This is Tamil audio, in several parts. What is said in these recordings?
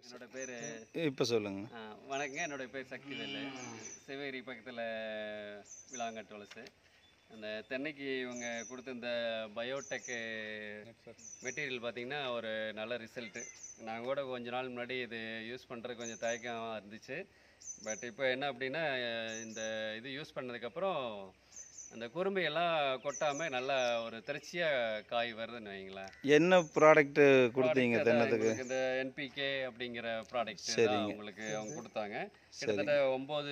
என்னோட பேர் இப்போ சொல்லுங்க வணக்கங்க என்னோட பேர் சக்திவேலு சிவகிரி பக்கத்தில் விளாங்கட்டு வலசு அந்த தென்னைக்கு இவங்க கொடுத்த இந்த பயோடெக்கு மெட்டீரியல் பார்த்தீங்கன்னா ஒரு நல்ல ரிசல்ட்டு நான் கூட கொஞ்ச நாள் முன்னாடி இது யூஸ் பண்ணுறது கொஞ்சம் தயக்கமாக இருந்துச்சு பட் இப்போ என்ன அப்படின்னா இந்த இது யூஸ் பண்ணதுக்கப்புறம் அந்த குறும்பை எல்லாம் கொட்டாமல் நல்லா ஒரு திரச்சியாக காய் வருதுன்னு வைங்களேன் என்ன ப்ராடக்ட் கொடுத்தீங்க Product அதான் தென்னத்துக்கு எங்களுக்கு இந்த என்பிகே அப்படிங்கிற ப்ராடக்ட் சரிங்க. உங்களுக்கு அவங்க கொடுத்தாங்க கிட்டத்தட்ட ஒம்பது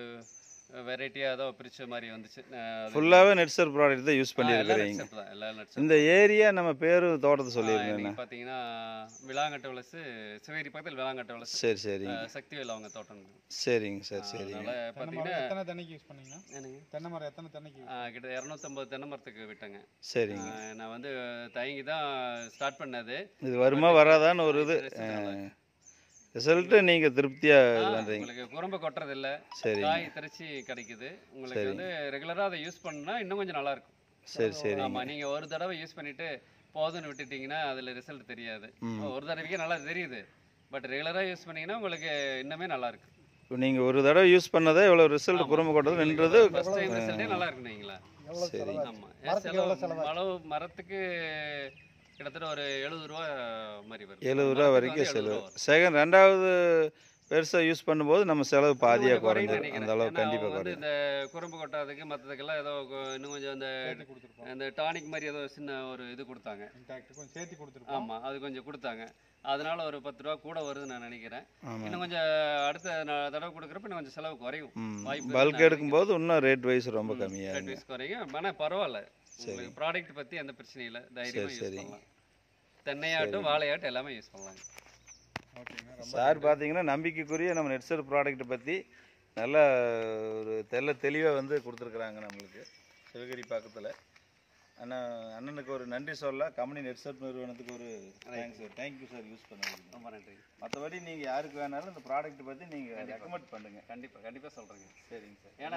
வெரைட்டியாக ஏதோ பிரிச்ச மாதிரி வந்துச்சு அஹ் அது- ஃபுல்லாகவே நெட்சர் ப்ராடக்ட் தான் யூஸ் ஆ, எல்லா பண்ணியிருக்கிறீங்க nuts தான் எல்லா nuts இந்த ஏரியா நம்ம பேர் தோட்டத்தை ஆ, சொல்லியிருந்தேன் இன்னைக்கு பார்த்தீங்கன்னா விளாங்கட்டு வலசு சிவகிரி பக்கத்தில் விளாங்கட்டு வலசு சரி சரிங்க அஹ் சக்திவேல் அவங்க தோட்டம் சரிங்க சார் சரிங்க அதனால தென்னை பார்த்தீங்கன்னா மரம் எத்தனை தென்னைக்கு யூஸ் பண்ணீங்கன்னா என்னங்க தென்னை மரம் எத்தனை தென்னைக்கு ஆ, கிட்ட இரநூத்தம்பது தென்னை மரத்துக்கு விட்டேங்க சரிங்க ஆ, நான் வந்து தயங்கி தான் ஸ்டார்ட் பண்ணது இது வருமா வராதான்னு ஒரு இது result நல்லா இருக்கு. ரிசல்ட்டு நீங்கள் திருப்தியாக ஆ, இது பண்ணுறீங்க உங்களுக்கு குறும்பு கொட்டுறது இல்ல சரிங்க காய் திரைச்சி கிடைக்குது உங்களுக்கு வந்து ரெகுலரா அதை யூஸ் பண்ணா இன்னும் கொஞ்சம் நல்லா இருக்கும் சரி சரிங்க ஆமா நீங்க ஒரு தடவை யூஸ் பண்ணிட்டு போதும்னு விட்டுட்டீங்கன்னா அதுல ரிசல்ட் தெரியாது ஒரு தடவைக்கே நல்லா தெரியுது பட் ரெகுலரா யூஸ் பண்ணீங்கன்னா உங்களுக்கு இன்னுமே நல்லா இருக்கு இப்போ நீங்கள் ஒரு தடவை யூஸ் பண்ணதே இவ்வளோ ரிசல்ட் குறும்பு கொட்டது நின்றது ஃபர்ஸ்ட் டைம் ரிசல்ட்டே நல்லா இருக்கு நீங்களா சரி ஆமா செலவு அளவு மரத்துக்கு கிட்டத்தட்ட ஒரு எழுபது ரூபா மாதிரி வருது எழுபது ரூபா மரத்துக்கு வரைக்கும் வந்து 70 செலவு ரூபா வரும். செகண்ட் ரெண்டாவது பெருசாக யூஸ் பண்ணும்போது நம்ம செலவு பாதியாக இன்னும் கொஞ்சம் குறைஞ்சிடும் குறையும்னு அந்த அளவு நினைக்கிறேன். கண்டிப்பாக ஏன்னா அவங்க வந்து குறையும் இந்த குறும்பு கொட்டாததுக்கு மற்றதுக்கெல்லாம் ஏதோ கொ- இன்னும் கொஞ்சம் அந்த சேர்த்து கொடுத்துருப்போம் அந்த டானிக் மாதிரி ஏதோ சின்ன ஒரு இது கொடுத்தாங்க இன்டாக்ட் கொஞ்சம் சேர்த்து கொடுத்துருப்போம் ஆமா அது கொஞ்சம் கொடுத்தாங்க அதனால ஒரு பத்து ரூபா கூட வருதுன்னு நான் நினைக்கிறேன் ஆமாம் இன்னும் கொஞ்சம் அடுத்த ந- தடவை கொடுக்குறப்ப இன்னும் கொஞ்சம் செலவு குறையும் வாய்ப்பு பல்க் இருக்குன்னு எடுக்கும்போது இன்னும் ரேட் வைஸ் ரொம்ப நான் கம்மியாக நினைக்கிறேன். Rate wise குறையும் ஆனா பரவாயில்ல உங்களுக்கு ப்ராடக்ட் பத்தி எந்த பிரச்சனையும் இல்லை தைரியமா யூஸ் சரிங்க. பண்ணலாம் தென்னையாட்டும் வாழையாட்டும் எல்லாமே யூஸ் பண்ணலாம் ஓகேங்க ரொம்ப சார் பார்த்தீங்கன்னா நம்பிக்கைக்குரிய நம்ம நெட்சர் ப்ராடக்ட்டை பற்றி நல்ல ஒரு தெல்ல தெளிவாக வந்து கொடுத்துருக்குறாங்க நம்மளுக்கு சிவகிரி பக்கத்தில் அண்ணா அண்ணனுக்கு ஒரு நன்றி சொல்ல கம்பெனி நெட்சர் நிறுவனத்துக்கு ஒரு thanks sir thank you sir use பண்ணதுக்கு ரொம்ப நன்றி மற்றபடி நீங்கள் யாருக்கு வேணாலும் இந்த ப்ராடக்ட் பற்றி நீங்கள் ரெக்கமெண்ட் பண்ணுங்கள் கண்டிப்பா கண்டிப்பா சொல்றேங்க சரிங்க சார் ஏன்னா